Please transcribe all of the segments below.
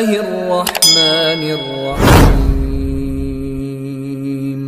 الله الرحمن الرحيم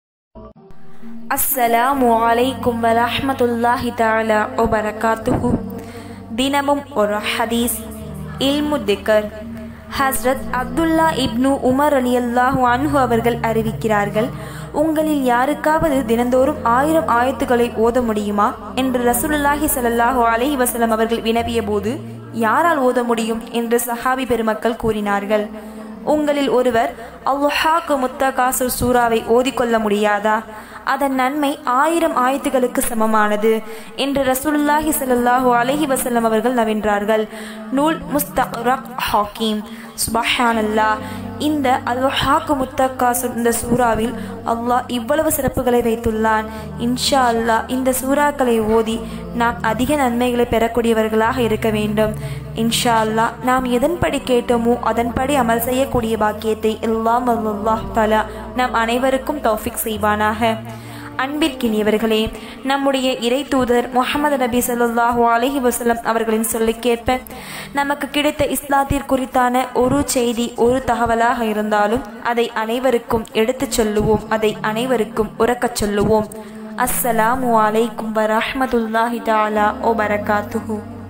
அஸ்ஸலாமு அலைக்கும் வரஹ்மத்துல்லாஹி தஆலா வபரகாத்துஹு தினமும் ஒரு ஹதீஸ் இல்மு திக்கர் ஹஸ்ரத் அப்துல்லா இப்னு உமர் ரலியல்லாஹு அன்ஹு அவர்கள் அறிவிக்கிறார்கள் உங்களில் யாருக்காவது தினந்தோறும் ஆயிரம் ஆயத்துக்களை ஓத முடியுமா என்று ரசூலுல்லாஹி ஸல்லல்லாஹு அலைஹி வஸல்லம் அவர்கள் வினவிய போது யாரால் ஓத முடியும் என்று சஹாபி பெருமக்கள் கூறினார்கள் உங்களில் ஒருவர் அல்லாஹாக்கு முத்தகாசுர் சூறாவை ஓதிக்கொள்ள முடியாதா அதன் நன்மை ஆயிரம் ஆயத்துகளுக்கு சமமானது என்று ரசூலுல்லாஹி ஸல்லல்லாஹு அலைஹி வஸல்லம் அவர்கள் நவின்றார்கள் நூல் முஸ்தக்ரக் ஹாக்கீம் சுபஹானல்லாஹ் இந்த அல்வஹாக்கு முத்தக்காசுர் இந்த சூறாவில் அல்லாஹ் இவ்வளவு சிறப்புகளை வைத்துள்ளான் இன்ஷா அல்லாஹ் இந்த சூறாக்களை ஓதி நாம் அதிக நன்மைகளை பெறக்கூடியவர்களாக இருக்க வேண்டும் இன்ஷா அல்லாஹ் நாம் எதன்படி கேட்டோமோ அதன்படி அமல் செய்யக்கூடிய பாக்கியத்தை எல்லாம் அல்லாஹ் தலா நாம் அனைவருக்கும் தௌஃபிக் செய்வானாக அன்பிற்கினியவர்களே நம்முடைய இறை தூதர் முகமது நபி ஸல்லல்லாஹு அலைஹி வஸல்லம் அவர்களின் சொல்லுக்கேற்ப நமக்கு கிடைத்த இஸ்லாத்திற் குறித்தான ஒரு செய்தி ஒரு தகவலாக இருந்தாலும் அதை அனைவருக்கும் எடுத்துச் சொல்லுவோம் அதை அனைவருக்கும் உறக்கச் சொல்லுவோம் அஸ்ஸலாமு அலைக்கும் வரஹ்மத்துல்லாஹி தஆலா வ பரகாத்துஹு